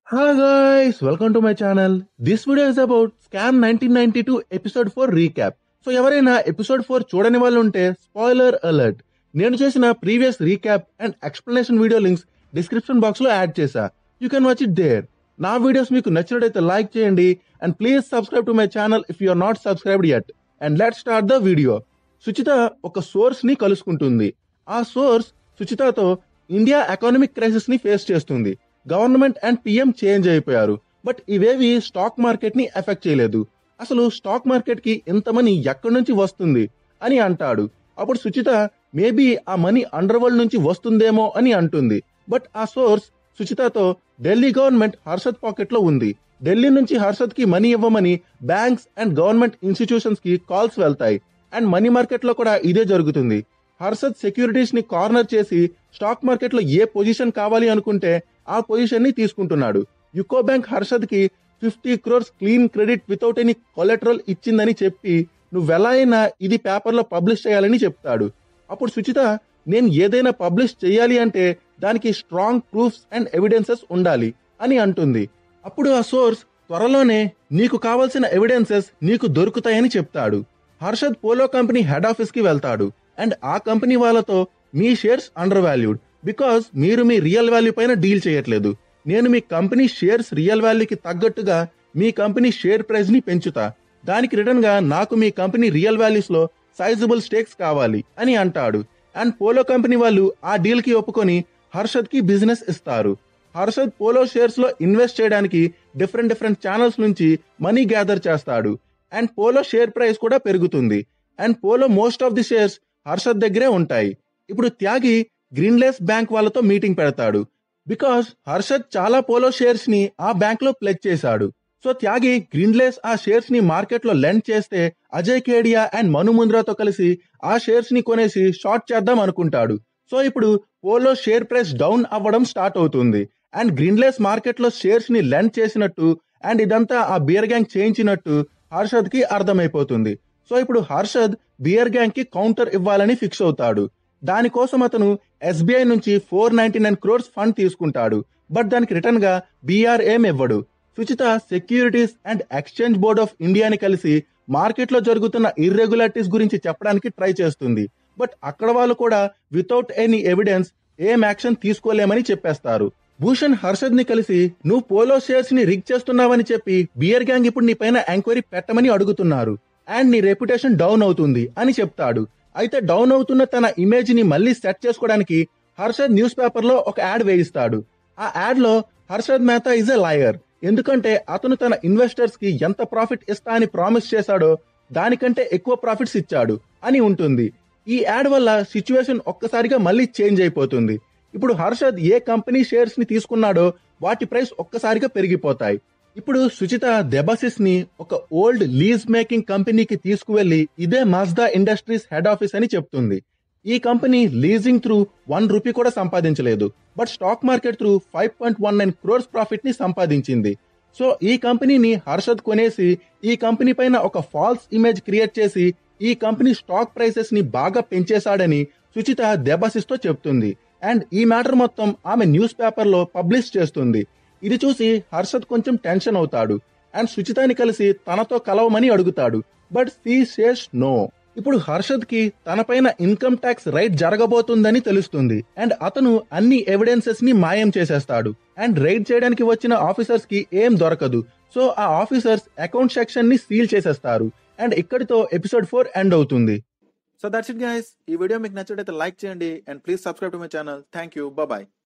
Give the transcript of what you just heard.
Hi guys, welcome to my channel. This video is about Scam 1992 episode 4 recap. So ఎవరైనా episode four చూడని వాళ్ళు ఉంటే spoiler alert నేను చేసిన previous recap and explanation video links description box లో add చేశా you can watch it there నా videos మీకు నచ్చినట్టయితే లైక్ చేయండి and please subscribe to my channel if you are not subscribed yet and let start the video Suchita ఒక source ని కలుసుకుంటుంది ఆ సోర్స్ సుచితతో ఇండియా ఎకానమిక్ క్రైసిస్ ని ఫేస్ చేస్తుంది గవర్నమెంట్ అండ్ పిఎం చేంజ్ అయిపోయారు బట్ ఇవేవి స్టాక్ మార్కెట్ ని ఎఫెక్ట్ చేయలేదు అసలు స్టాక్ మార్కెట్ కి ఇంత మనీ ఎక్కడి నుంచి వస్తుంది అని అంటాడు అప్పుడు సుచిత మేబీ ఆ మనీ అండర్ వరల్డ్ నుంచి వస్తుందేమో అని అంటుంది బట్ ఆ సోర్స్ సుచితతో ఢిల్లీ గవర్నమెంట్ హర్షద్ పాకెట్ లో ఉంది ఢిల్లీ నుంచి హర్షద్ కి మనీ ఇవ్వమని బ్యాంక్స్ అండ్ గవర్నమెంట్ ఇన్స్టిట్యూషన్స్ కి కాల్స్ వెళ్తాయి అండ్ మనీ మార్కెట్ లో కూడా ఇదే జరుగుతుంది హర్షద్ సెక్యూరిటీస్ ని కార్నర్ చేసి స్టాక్ మార్కెట్ లో ఏ పొజిషన్ కావాలి అనుకుంటే ఆ పొజిషన్ ని తీసుకుంటున్నాడు యుకో బ్యాంక్ హర్షద్ కి fifty crores clean credit without any collateral ఇచ్చిందని చెప్పి నువ్వెలా అయినా ఇది పేపర్లో పబ్లిష్ చేయాలని చెప్తాడు అప్పుడు సుచిత నేను ఏదైనా పబ్లిష్ చేయాలి అంటే దానికి స్ట్రాంగ్ ప్రూఫ్స్ అండ్ ఎవిడెన్సెస్ ఉండాలి అని అంటుంది అప్పుడు ఆ సోర్స్ త్వరలోనే నీకు కావాల్సిన ఎవిడెన్సెస్ నీకు దొరుకుతాయని చెప్తాడు Harshad Polo company head office కి వెళ్తాడు అండ్ ఆ కంపెనీ వాళ్ళతో మీ షేర్స్ అండర్ వాల్యూడ్ బికాస్ మీరు మీ రియల్ వాల్యూ పైన డీల్ చేయట్లేదు నేను మీ కంపెనీ షేర్స్ రియల్ వాల్యూకి తగ్గట్టుగా మీ కంపెనీ షేర్ ప్రైస్ ని పెంచుతా దానికి రిటర్న్ గా నాకు మీ కంపెనీ రియల్ వాల్యూస్ లో సైజబుల్ స్టేక్స్ కావాలి అని అంటాడు అండ్ పోలో కంపెనీ వాళ్ళు ఆ డీల్ కి ఒప్పుకొని హర్షద్ కి బిజినెస్ ఇస్తారు హర్షద్ పోలో షేర్స్ లో ఇన్వెస్ట్ చేయడానికి డిఫరెంట్ డిఫరెంట్ ఛానల్స్ నుంచి మనీ గ్యాదర్ చేస్తాడు అండ్ పోలో షేర్ ప్రైస్ కూడా పెరుగుతుంది and Polo most of the shares Harshad దగ్గరే ఉంటాయి ఇప్పుడు త్యాగి గ్రీన్లెస్ బ్యాంక్ వాళ్ళతో మీటింగ్ పెడతాడు బికాస్ హర్షద్ చాలా పోలో షేర్స్ ని ఆ బ్యాంక్ లో ప్లెజ్ చేశాడు సో త్యాగి గ్రీన్లెస్ ఆ షేర్స్ ని మార్కెట్ లో లెండ్ చేస్తే అజయ్ కేడియా అండ్ మను ముంద్రాతో కలిసి ఆ షేర్స్ ని కొనేసి షార్ట్ చేద్దాం అనుకుంటాడు సో ఇప్పుడు పోలో షేర్ ప్రైస్ డౌన్ అవ్వడం స్టార్ట్ అవుతుంది అండ్ గ్రీన్లెస్ మార్కెట్ లో షేర్స్ ని లెండ్ చేసినట్టు అండ్ ఇదంతా ఆ బియర్ గ్యాంగ్ చేయించినట్టు హర్షద్ కి అర్థమైపోతుంది సో ఇప్పుడు హర్షద్ బియర్ గ్యాంగ్ కి కౌంటర్ ఇవ్వాలని ఫిక్స్ అవుతాడు దానికోసం అతను ఎస్బీఐ నుంచి four ninety nine crores fund తీసుకుంటాడు బట్ దానికి రిటర్న్ గా బీఆర్ ఏం ఇవ్వడు Sucheta securities and exchange board of ఇండియాని కలిసి మార్కెట్ లో జరుగుతున్న ఇర్రెగ్యులారిటీస్ గురించి చెప్పడానికి ట్రై చేస్తుంది బట్ అక్కడ వాళ్ళు కూడా వితౌట్ ఎనీ ఎవిడెన్స్ ఏం యాక్షన్ తీసుకోలేమని చెప్పేస్తారు భూషణ్ హర్షద్ ని కలిసి నువ్వు పోలో షేర్స్ ని రిగ్ చేస్తున్నావని చెప్పి బియర్ గ్యాంగ్ ఇప్పుడు నీ పైన ఎంక్వైరీ పెట్టమని అడుగుతున్నారు అండ్ నీ రెప్యుటేషన్ డౌన్ అవుతుంది అని చెప్తాడు అయితే డౌన్ అవుతున్న తన ఇమేజ్ ని మళ్ళీ సెట్ చేసుకోవడానికి హర్షద్ న్యూస్ పేపర్ లో ఒక యాడ్ వేయిస్తాడు ఆ యాడ్ లో Harshad Mehta is a lawyer ఎందుకంటే అతను తన ఇన్వెస్టర్స్ కి ఎంత ప్రాఫిట్ ఇస్తా అని ప్రామిస్ చేశాడో దానికంటే ఎక్కువ ప్రాఫిట్స్ ఇచ్చాడు అని ఉంటుంది ఈ యాడ్ వల్ల సిచ్యువేషన్ ఒక్కసారిగా మళ్ళీ చేంజ్ అయిపోతుంది ఇప్పుడు హర్షద్ ఏ కంపెనీ షేర్స్ ని తీసుకున్నాడో వాటి ప్రైస్ ఒక్కసారిగా పెరిగిపోతాయి ఇప్పుడు సుచిత దెబాసిస్ ని ఒక ఓల్డ్ లీజ్ మేకింగ్ కంపెనీకి తీసుకువెళ్లి ఇదే మాజ్దా ఇండస్ట్రీస్ హెడ్ ఆఫీస్ అని చెప్తుంది ఈ company leasing through one rupee కూడా సంపాదించలేదు but stock market through five point one nine crores profit ని సంపాదించింది సో ఈ కంపెనీని హర్షద్ కొనేసి ఈ కంపెనీ పైన ఒక ఫాల్స్ ఇమేజ్ క్రియేట్ చేసి ఈ కంపెనీ స్టాక్ ప్రైసెస్ ని బాగా పెంచేశాడని సుచిత దెబాసిస్ తో చెప్తుంది అండ్ ఈ మ్యాటర్ మొత్తం ఆమె న్యూస్ పేపర్ లో పబ్లిష్ చేస్తుంది ఇది చూసి హర్షద్ కొంచెం టెన్షన్ అవుతాడు అండ్ సుచితాని కలిసి తనతో కలవమని అడుగుతాడు బట్ సీ సేస్ నో ఇప్పుడు హర్షద్ కి తనపైన ఇన్కమ్ ట్యాక్స్ రైట్ జరగబోతుందని తెలుస్తుంది అండ్ అతను అన్ని ఎవిడెన్సెస్ ని మాయం చేసేస్తాడు అండ్ రైడ్ చేయడానికి వచ్చిన ఆఫీసర్స్ కి ఏం దొరకదు సో ఆ ఆఫీసర్స్ అకౌంట్ సెక్షన్ ని సీల్ చేసేస్తారు అండ్ ఇక్కడితో ఎపిసోడ్ ఫోర్ ఎండ్ అవుతుంది సో దట్స్ ఇట్ గైస్ ఈ వీడియో మీకు నచ్చినట్లయితే లైక్ చేయండి and please subscribe to my channel thank you bye